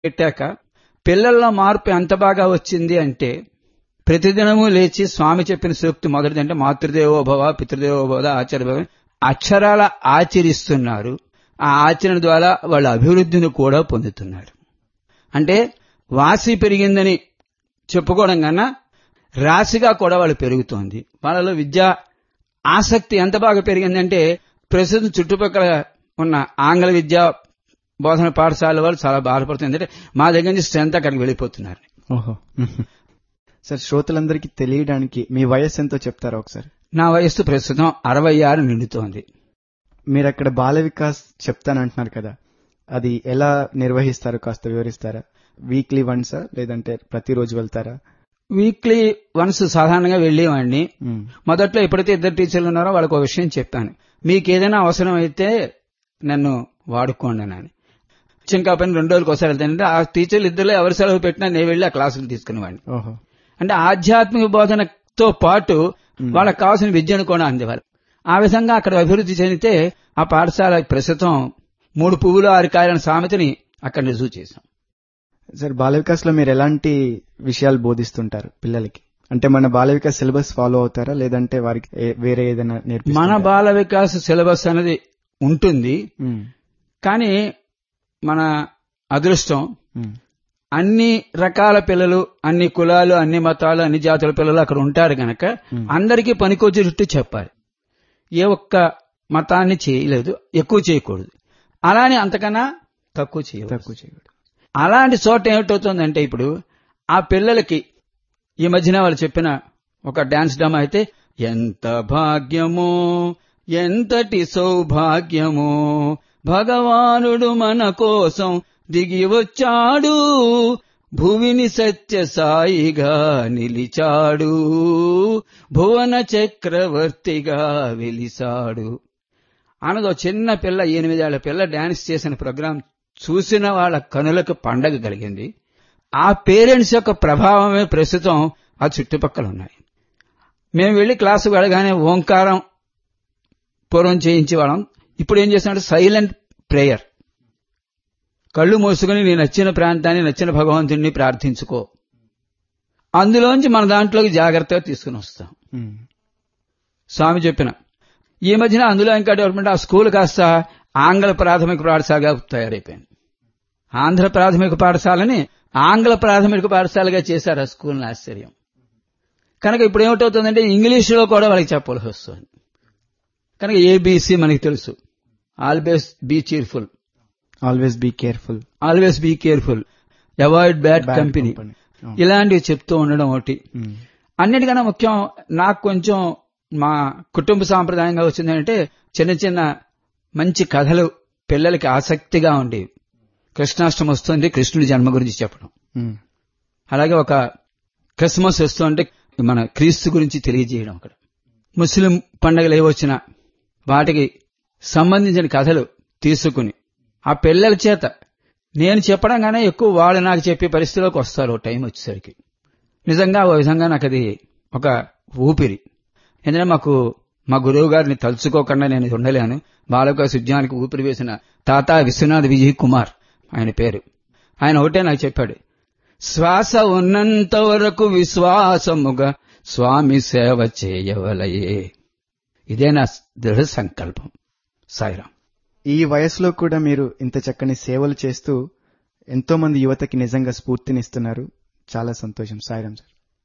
పెట్టాక పిల్లల్లో మార్పు ఎంత బాగా వచ్చింది అంటే ప్రతిదినము లేచి స్వామి చెప్పిన సూక్తి మొదటిది అంటే మాతృదేవోభవ పితృదేవోభవ ఆచార్య అక్షరాల ఆచరిస్తున్నారు ఆ ఆచరణ ద్వారా వాళ్ళ అభివృద్ధిని కూడా పొందుతున్నారు అంటే వాసి పెరిగిందని చెప్పుకోవడం కన్నా రాశిగా కూడా వాళ్ళు పెరుగుతోంది వాళ్ళలో విద్యా ఆసక్తి ఎంత బాగా పెరిగిందంటే ప్రస్తుతం చుట్టుపక్కల ఉన్న ఆంగ్ల విద్యా బోధన పాఠశాల వాళ్ళు చాలా బాధపడుతుంది ఎందుకంటే మా దగ్గర నుంచి స్ట్రెంత్ అక్కడికి వెళ్ళిపోతున్నారు ఓహో సార్ శ్రోతలందరికీ తెలియడానికి మీ వయస్సు ఎంతో చెప్తారా ఒకసారి నా వయస్సు ప్రస్తుతం అరవై ఆరు నిండుతోంది మీరు అక్కడ బాల వికాస్ చెప్తానంటున్నారు కదా అది ఎలా నిర్వహిస్తారు కాస్త వివరిస్తారా వీక్లీ వన్సా లేదంటే ప్రతిరోజు వెళ్తారా వీక్లీ వన్స్ సాధారణంగా వెళ్ళేవాడిని మ్మ్. మొదట్లో ఎప్పుడైతే ఇద్దరు టీచర్లు ఉన్నారో వాళ్ళకి ఒక విషయం చెప్పాను మీకు ఏదైనా అవసరం అయితే నన్ను వాడుకోండి అని ఇంకా పని రెండు రోజులకు ఒకసారి వెళ్తానంటే ఆ టీచర్లు ఇద్దరు ఎవరి సెలవు పెట్టినా నేను వెళ్ళి ఆ క్లాసులు తీసుకునేవాడిని ఓహో అంటే ఆధ్యాత్మిక బోధనతో పాటు వాళ్ళకి కావాల్సిన విద్యను కూడా అందేవారు ఆ విధంగా అక్కడ అభివృద్ధి చెందితే ఆ పాఠశాల ప్రస్తుతం మూడు పువ్వులు ఆరు కాయలైన సామెతని అక్కడ రుజువు చేశాం సార్ బాల వికాస్ లో మీరు ఎలాంటి విషయాలు బోధిస్తుంటారు పిల్లలకి అంటే మన బాల వికాస్ సిలబస్ ఫాలో అవుతారా లేదంటే వారికి ఏ- వేరే ఏదైనా మన నేర్పిస్తారా? బాల వికాస్ సిలబస్ అనేది ఉంటుంది మ్మ్. కానీ మన అదృష్టం మ్మ్. అన్ని రకాల పిల్లలు అన్ని కులాలు అన్ని మతాలు అన్ని జాతుల పిల్లలు అక్కడ ఉంటారు గనక అందరికీ పనికొచ్చేటట్టు చెప్పాలి ఏ ఒక్క మతాన్ని చేయలేదు ఎక్కువ చేయకూడదు అలానే అంతకన్నా తక్కువ చేయకూడదు తక్కువ చేయకూడదు అలాంటి చోట ఏమిటవుతుందంటే ఇప్పుడు ఆ పిల్లలకి ఈ మధ్యన వాళ్ళు చెప్పిన ఒక డాన్స్ డ్రామా అయితే ఎంత భాగ్యమో ఎంతటి సౌభాగ్యమో భగవానుడు మన కోసం దిగి వచ్చాడు భువిని సత్య సాయిగా నిలిచాడు భువన చక్రవర్తిగా వెలిసాడు అనదో చిన్న పిల్ల ఎనిమిదేళ్ల పిల్ల డాన్స్ చేసిన ప్రోగ్రాం చూసిన వాళ్ళ కనులకు పండగ కలిగింది ఆ పేరెంట్స్ యొక్క ప్రభావమే ప్రస్తుతం ఆ చుట్టుపక్కల ఉన్నాయి మేము వెళ్లి క్లాసు వెళ్ళగానే ఓంకారం పూర్వం చేయించేవాళ్ళం ఇప్పుడు ఏం చేస్తున్నాడు సైలెంట్ ప్రేయర్ కళ్ళు మూసుకుని నీ నచ్చిన ప్రాంతాన్ని నచ్చిన భగవంతుణ్ణి ప్రార్థించుకో అందులోంచి మన దాంట్లోకి జాగ్రత్తగా తీసుకుని వస్తాం మ్మ్. స్వామి చెప్పిన ఈ మధ్యన అందులో ఇంకా డెవలప్మెంట్ ఆ స్కూల్ కాస్త ఆంగ్ల ప్రాథమిక పాఠశాలగా తయారైపోయింది ఆంధ్ర ప్రాథమిక పాఠశాలని ఆంగ్ల ప్రాథమిక పాఠశాలగా చేశారు ఆ స్కూల్ని ఆశ్చర్యం కనుక ఇప్పుడు ఏమిటవుతుందంటే ఇంగ్లీషులో కూడా వాళ్ళకి చెప్పవలసి వస్తుంది కనుక ఏబీసీ మనకి తెలుసు always be cheerful always be careful always be careful avoid bad Bad company company. అవును. ఇలాంటివి చెప్తూ ఉండడం ఒకటి మ్మ్. అన్నిటికన్నా ముఖ్యం నాకు కొంచెం మా కుటుంబ సాంప్రదాయంగా వచ్చిందంటే చిన్న చిన్న మంచి కథలు పిల్లలకి ఆసక్తిగా ఉండేవి కృష్ణాష్టమి వస్తుంది కృష్ణుడి జన్మ గురించి చెప్పడం మ్మ్. అలాగే ఒక క్రిస్మస్ వస్తుంటే మన క్రీస్తు గురించి తెలియజేయడం అక్కడ ముస్లిం పండుగలు ఏవొచ్చినా వాటికి సంబంధించిన కథలు తీసుకుని ఆ పిల్లల చేత నేను చెప్పడం గానే ఎక్కువ వాళ్ళు నాకు చెప్పే పరిస్థితిలోకి వస్తారు ఓ టైం వచ్చేసరికి నిజంగా ఓ విధంగా నాకు అది ఒక ఊపిరి ఎందుకంటే మాకు మా గురువు గారిని తలుచుకోకుండా నేను ఉండలేను బాలక సుజ్ఞానికి ఊపిరి వేసిన తాత విశ్వనాథ్ విజయ్ కుమార్ ఆయన పేరు ఆయన ఒకటే నాకు చెప్పాడు శ్వాస ఉన్నంత వరకు విశ్వాసముగా స్వామి సేవ చేయవలయే ఇదే నా దృఢ సంకల్పం సాయిరాం ఈ వయసులో కూడా మీరు ఇంత చక్కని సేవలు చేస్తూ ఎంతో మంది యువతకి నిజంగా స్ఫూర్తినిస్తున్నారు చాలా సంతోషం సాయిరాం సార్